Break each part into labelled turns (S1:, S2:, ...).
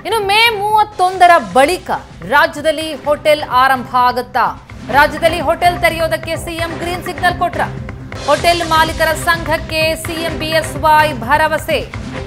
S1: ಇನ್ನು ಮೇ ಮೂವತ್ತೊಂದರ ಬಳಿಕ ರಾಜ್ಯದಲ್ಲಿ ಹೋಟೆಲ್ ಆರಂಭ ಆಗುತ್ತಾ ರಾಜ್ಯದಲ್ಲಿ ಹೋಟೆಲ್ ತೆರೆಯೋದಕ್ಕೆ ಸಿಎಂ ಗ್ರೀನ್ ಸಿಗ್ನಲ್ ಕೊಟ್ರ ಹೋಟೆಲ್ ಮಾಲೀಕರ ಸಂಘಕ್ಕೆ ಸಿಎಂ ಬಿಎಸ್ವೈ ಭರವಸೆ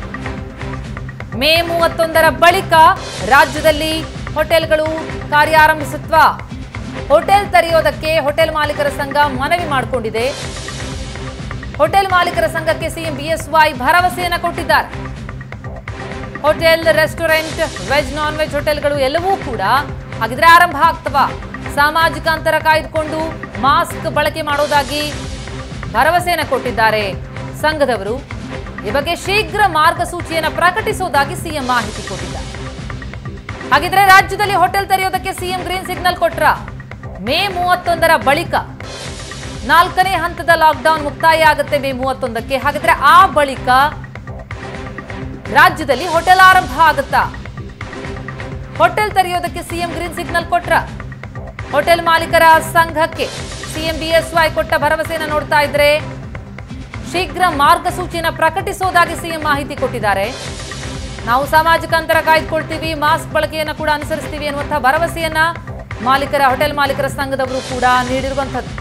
S1: ಮೇ ಮೂವತ್ತೊಂದರ ಬಳಿಕ ರಾಜ್ಯದಲ್ಲಿ ಹೋಟೆಲ್ಗಳು ಕಾರ್ಯಾರಂಭಿಸುತ್ವಾ ಹೋಟೆಲ್ ತೆರೆಯೋದಕ್ಕೆ ಹೋಟೆಲ್ ಮಾಲೀಕರ ಸಂಘ ಮನವಿ ಮಾಡಿಕೊಂಡಿದೆ ಹೋಟೆಲ್ ಮಾಲೀಕರ ಸಂಘಕ್ಕೆ ಸಿಎಂ ಬಿಎಸ್ವೈ ಭರವಸೆಯನ್ನ ಕೊಟ್ಟಿದ್ದಾರೆ hotel restaurant veg non veg ಹೋಟೆಲ್ಗಳು ಎಲ್ಲವೂ ಕೂಡ ಹಾಗಿದ್ರೆ ಆರಂಭ ಆಗ್ತವ ಸಾಮಾಜಿಕ ಅಂತರ ಕಾಯ್ದುಕೊಂಡು ಮಾಸ್ಕ್ ಬಳಕೆ ಮಾಡೋದಾಗಿ ಭರವಸೆಯನ್ನ ಕೊಟ್ಟಿದ್ದಾರೆ ಸಂಘದವರು ಈ ಬಗ್ಗೆ ಶೀಘ್ರ ಮಾರ್ಗಸೂಚಿಯನ್ನ ಪ್ರಕಟಿಸುವುದಾಗಿ ಸಿಎಂ ಮಾಹಿತಿ ಕೊಟ್ಟಿದ್ದಾರೆ ಹಾಗಿದ್ರೆ ರಾಜ್ಯದಲ್ಲಿ ಹೋಟೆಲ್ ತೆರೆಯೋದಕ್ಕೆ ಸಿಎಂ ಗ್ರೀನ್ ಸಿಗ್ನಲ್ ಕೊಟ್ರ ಮೇ ಮೂವತ್ತೊಂದರ ಬಳಿಕ ನಾಲ್ಕನೇ ಹಂತದ ಲಾಕ್ಡೌನ್ ಮುಕ್ತಾಯ ಆಗುತ್ತೆ ಮೇ ಮೂವತ್ತೊಂದಕ್ಕೆ ಹಾಗಿದ್ರೆ ಆ ಬಳಿಕ ರಾಜ್ಯದಲ್ಲಿ ಹೋಟೆಲ್ ಆರಂಭ ಆಗುತ್ತಾ ಹೋಟೆಲ್ ತೆರೆಯೋದಕ್ಕೆ ಸಿಎಂ ಗ್ರೀನ್ ಸಿಗ್ನಲ್ ಕೊಟ್ರ ಹೋಟೆಲ್ ಮಾಲೀಕರ ಸಂಘಕ್ಕೆ ಸಿಎಂ ಬಿಎಸ್ವೈ ಕೊಟ್ಟ ಭರವಸೆಯನ್ನು ನೋಡ್ತಾ ಇದ್ರೆ ಶೀಘ್ರ ಮಾರ್ಗಸೂಚಿಯನ್ನು ಪ್ರಕಟಿಸುವುದಾಗಿ ಸಿಎಂ ಮಾಹಿತಿ ಕೊಟ್ಟಿದ್ದಾರೆ ನಾವು ಸಾಮಾಜಿಕ ಅಂತರ ಕಾಯ್ದುಕೊಳ್ತೀವಿ ಮಾಸ್ಕ್ ಬಳಕೆಯನ್ನು ಕೂಡ ಅನುಸರಿಸ್ತೀವಿ ಅನ್ನುವಂತಹ ಭರವಸೆಯನ್ನ ಮಾಲೀಕರ ಹೋಟೆಲ್ ಮಾಲೀಕರ ಸಂಘದವರು ಕೂಡ ನೀಡಿರುವಂಥದ್ದು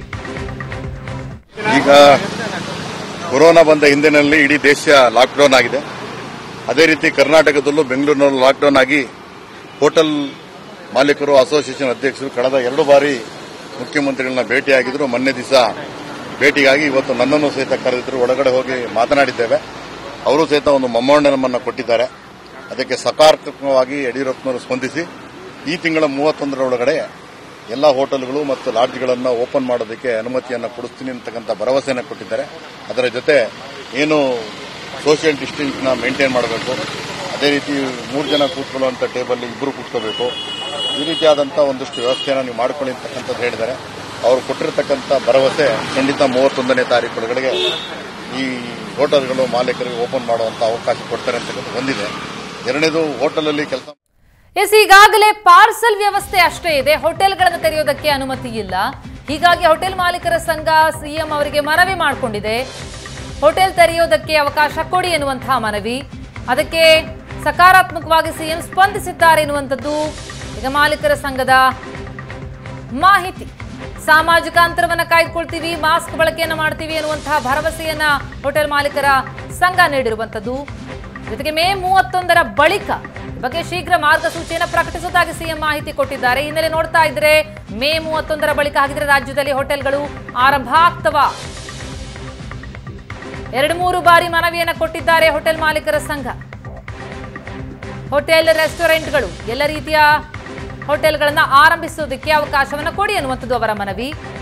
S2: ಈಗ ಕೊರೋನಾ ಬಂದ ಹಿಂದಿನಲ್ಲಿ ಇಡೀ ದೇಶ ಲಾಕ್ಡೌನ್ ಆಗಿದೆ ಅದೇ ರೀತಿ ಕರ್ನಾಟಕದಲ್ಲೂ ಬೆಂಗಳೂರಿನಲ್ಲೂ ಲಾಕ್ಡೌನ್ ಆಗಿ ಹೋಟೆಲ್ ಮಾಲೀಕರು ಅಸೋಸಿಯೇಷನ್ ಅಧ್ಯಕ್ಷರು ಕಳೆದ ಎರಡು ಬಾರಿ ಮುಖ್ಯಮಂತ್ರಿಗಳನ್ನ ಭೇಟಿಯಾಗಿದ್ರು ಮೊನ್ನೆ ದಿವಸ ಭೇಟಿಗಾಗಿ ಇವತ್ತು ನನ್ನನ್ನು ಸಹಿತ ಕರೆದಿದ್ರು ಒಳಗಡೆ ಹೋಗಿ ಮಾತನಾಡಿದ್ದೇವೆ ಅವರು ಸಹಿತ ಒಂದು ಮೊಮ್ಮಣ್ಣನಮ್ಮನ್ನು ಕೊಟ್ಟಿದ್ದಾರೆ ಅದಕ್ಕೆ ಸಕಾರಾತ್ಮಕವಾಗಿ ಯಡಿಯೂರಪ್ಪನವರು ಸ್ಪಂದಿಸಿ ಈ ತಿಂಗಳ ಮೂವತ್ತೊಂದರ ಒಳಗಡೆ ಎಲ್ಲ ಹೋಟೆಲ್ಗಳು ಮತ್ತು ಲಾಡ್ಜ್ಗಳನ್ನು ಓಪನ್ ಮಾಡೋದಕ್ಕೆ ಅನುಮತಿಯನ್ನು ಕೊಡಿಸ್ತೀನಿ ಅಂತಕ್ಕಂಥ ಭರವಸೆಯನ್ನು ಕೊಟ್ಟಿದ್ದಾರೆ ಅದರ ಜೊತೆ ಏನು ಸೋಷಿಯಲ್ ಡಿಸ್ಟೆನ್ಸ್ನ ಮೇಂಟೈನ್ ಮಾಡಬೇಕು ಅದೇ ರೀತಿ ಮೂರು ಜನ ಕೂತ್ಕೊಳ್ಳುವಂಥ ಟೇಬಲ್ ಇಬ್ಬರು ಕೂತ್ಕೋಬೇಕು ಈ ರೀತಿಯಾದಂಥ ಒಂದಷ್ಟು ವ್ಯವಸ್ಥೆಯನ್ನು ನೀವು ಮಾಡ್ಕೊಳ್ಳಿ ಅಂತಕ್ಕಂಥದ್ದು ಹೇಳಿದ್ದಾರೆ ಅವರು ಕೊಟ್ಟಿರತಕ್ಕಂಥ ಭರವಸೆ ಖಂಡಿತ ಮೂವತ್ತೊಂದನೇ ತಾರೀಕು ಒಳಗಡೆ ಈ ಹೋಟೆಲ್ಗಳು ಮಾಲೀಕರಿಗೆ ಓಪನ್ ಮಾಡುವಂಥ ಅವಕಾಶ ಕೊಡ್ತಾರೆ ಅಂತಕ್ಕಂಥ ಒಂದಿದೆ ಎರಡನೇದು ಹೋಟೆಲಲ್ಲಿ ಕೆಲಸ
S1: ಎಸ್ ಈಗಾಗಲೇ ಪಾರ್ಸಲ್ ವ್ಯವಸ್ಥೆ ಅಷ್ಟೇ ಇದೆ ಹೋಟೆಲ್ಗಳನ್ನು ತೆರೆಯೋದಕ್ಕೆ ಅನುಮತಿ ಇಲ್ಲ ಹೀಗಾಗಿ ಹೋಟೆಲ್ ಮಾಲೀಕರ ಸಂಘ ಸಿಎಂ ಅವರಿಗೆ ಮನವಿ ಮಾಡಿಕೊಂಡಿದೆ ಹೋಟೆಲ್ ತೆರೆಯೋದಕ್ಕೆ ಅವಕಾಶ ಕೊಡಿ ಎನ್ನುವಂತಹ ಮನವಿ ಅದಕ್ಕೆ ಸಕಾರಾತ್ಮಕವಾಗಿ ಸಿಎಂ ಸ್ಪಂದಿಸಿದ್ದಾರೆ ಎನ್ನುವಂಥದ್ದು ಈಗ ಮಾಲೀಕರ ಸಂಘದ ಮಾಹಿತಿ ಸಾಮಾಜಿಕ ಅಂತರವನ್ನ ಕಾಯ್ದುಕೊಳ್ತೀವಿ ಮಾಸ್ಕ್ ಬಳಕೆಯನ್ನ ಮಾಡ್ತೀವಿ ಎನ್ನುವಂತಹ ಭರವಸೆಯನ್ನ ಹೋಟೆಲ್ ಮಾಲೀಕರ ಸಂಘ ನೀಡಿರುವಂತದ್ದು ಜೊತೆಗೆ ಮೇ ಮೂವತ್ತೊಂದರ ಬಳಿಕ ಈ ಬಗ್ಗೆ ಶೀಘ್ರ ಮಾರ್ಗಸೂಚಿಯನ್ನು ಪ್ರಕಟಿಸುವುದಾಗಿ ಸಿಎಂ ಮಾಹಿತಿ ಕೊಟ್ಟಿದ್ದಾರೆ ಈ ಹಿನ್ನೆಲೆ ನೋಡ್ತಾ ಇದ್ರೆ ಮೇ ಮೂವತ್ತೊಂದರ ಬಳಿಕ ಹಾಗಿದ್ರೆ ರಾಜ್ಯದಲ್ಲಿ ಹೋಟೆಲ್ಗಳು ಆರಂಭ ಆಗ್ತವ ಎರಡು ಮೂರು ಬಾರಿ ಮನವಿಯನ್ನ ಕೊಟ್ಟಿದ್ದಾರೆ ಹೋಟೆಲ್ ಮಾಲೀಕರ ಸಂಘ ಹೋಟೆಲ್ ರೆಸ್ಟೋರೆಂಟ್ಗಳು ಎಲ್ಲ ರೀತಿಯ ಹೋಟೆಲ್ಗಳನ್ನ ಆರಂಭಿಸೋದಕ್ಕೆ ಅವಕಾಶವನ್ನ ಕೊಡಿ ಅನ್ನುವಂಥದ್ದು ಅವರ ಮನವಿ